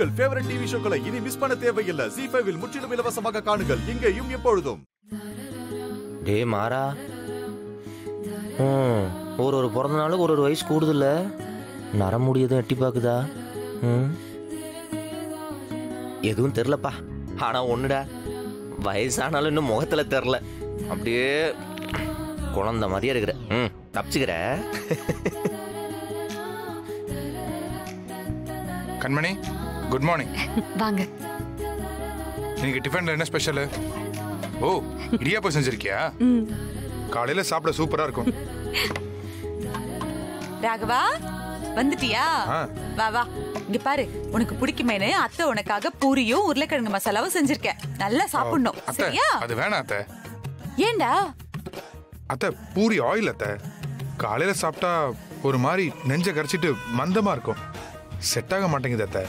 உங்கள் favourite TV ஷோக்களை இனி miss பண்ண தேவையில்லை ஜி ஃபைவில் முற்றிலும் இலவசமாக காணுங்கள் இங்கேயும் எப்பொழுதும் டேய் மாறா ம் ஒரு ஒரு பிறந்த நாளுக்கு ஒரு ஒரு வயசு கூடுதில்ல நரமுடியதும் எட்டி பார்க்குதா ம் எதுவும் தெரிலப்பா ஆனால் ஒன்றுடா வயசானாலும் இன்னும் முகத்தில் தெரில அப்படியே குழந்த மாதிரியே இருக்கிற ம் தப்பிச்சுக்கிற கண்மணி குட் மார்னிங் வாங்க இன்னைக்கு டிஃபன்ல என்ன ஸ்பெஷல் ஓ இடியாப்பம் செஞ்சிருக்கியா காலையில சாப்பிட சூப்பரா இருக்கும் ராகவா வந்துட்டியா ஆ. வா வா இங்க பாரு உனக்கு பிடிக்குமேனு அத்தை உனக்காக பூரியும் உருளைக்கிழங்கு மசாலாவும் செஞ்சிருக்கேன் நல்லா சாப்பிடணும் அத்தை சரியா அது வேணாம் அத்தை ஏண்டா அத்தை பூரி ஆயில் அத்தை காலையில சாப்பிட்டா ஒரு மாதிரி நெஞ்ச கரைச்சிட்டு மந்தமா இருக்கும் செட் ஆக மாட்டேங்குது அத்தை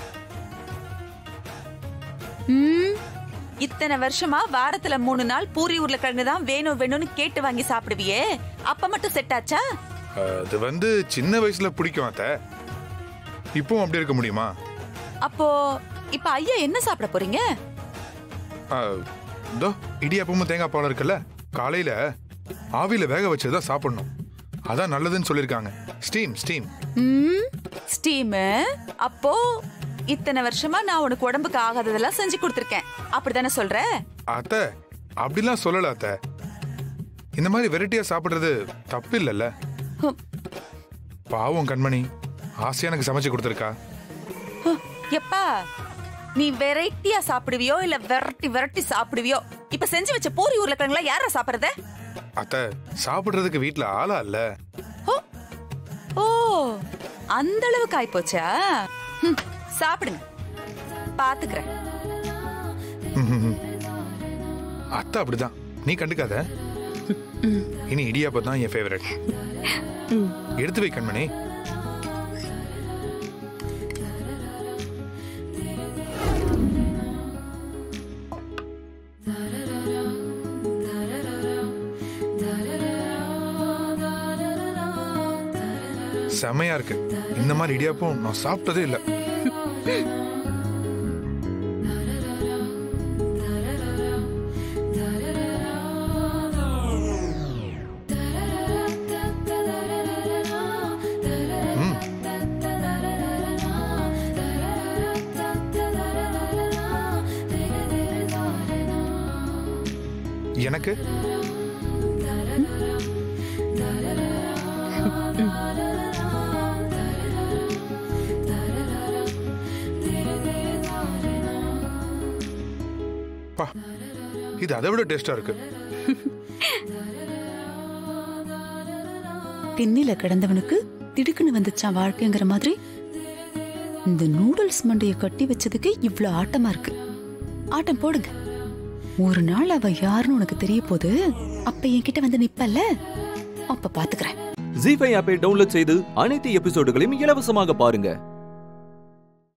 ம், இத்தனை வருஷமா வாரத்துல மூணு நாள் பூரி உருளைக்கிழங்கு தான் வேணும் வேணும்னு கேட்டு வாங்கி சாப்பிடுவியே அப்ப மட்டும் செட் ஆச்சா அது வந்து சின்ன வயசுல பிடிக்கும் அத்தை இப்பவும் அப்படி இருக்க முடியுமா அப்போ இப்ப ஐயா என்ன சாப்பிட போறீங்க ஆ, இதோ இடியாப்பமும் தேங்காய் பாலம் இருக்குல்ல காலையில ஆவியில வேக வச்சதுதான் சாப்பிடணும் அதான் நல்லதுன்னு சொல்லியிருக்காங்க ஸ்டீம் ஸ்டீம் ம், ஸ்டீமு அப்போ இத்தனை வருஷமா நான் உனக்கு உடம்புக்கு ஆகாததெல்லாம் செஞ்சு கொடுத்துருக்கேன் அப்படிதானே சொல்ற அத்தை அப்படிலாம் சொல்லல அத்தை இந்த மாதிரி வெரைட்டியா சாப்பிடுறது தப்பு இல்லைல்ல ஹம். பாவம் கண்மணி ஆசையா எனக்கு சமைச்சு கொடுத்துருக்கா ஹ, எப்பா நீ வெரைட்டியா சாப்பிடுவியோ இல்ல வெரைட்டி வெரைட்டி சாப்பிடுவியோ இப்ப செஞ்சு வச்ச பூரி உருளைக்கிழங்குலாம் யாரா சாப்பிடுறத அத்தை சாப்பிடுறதுக்கு வீட்ல ஆளா இல்ல ஓ ஓ அந்த அளவுக்கு ஆயிப்போச்சா ம், சாப்பிடுங்க பாத்துக்கிறேன் அத்தை அப்படிதான் நீ கண்டுக்காத இனி இடியாப்பம் தான் என் ஃபேவரட் எடுத்து வை கண்மணி செமையா இருக்கு இந்த மாதிரி இடியாப்பம் நான் சாப்பிட்டதே இல்லை ம் எனக்கு பா இது அதை விட டேஸ்டா இருக்கு திண்ணில கிடந்தவனுக்கு திடுக்குன்னு வந்துச்சான் வாழ்க்கைங்கிற மாதிரி இந்த நூடுல்ஸ் மண்டைய கட்டி வச்சதுக்கு இவ்ளோ ஆட்டமா இருக்கு ஆட்டம் போடுங்க ஒரு நாள் அவ யாருன்னு உனக்கு தெரிய போது அப்ப என்கிட்ட வந்து நிப்பல்ல அப்ப பாத்துக்கிறேன் ஜி ஃபைவ் ஆப்பை டவுன்லோட் செய்து அனைத்து எபிசோடுகளையும் இலவசமாக பாருங்க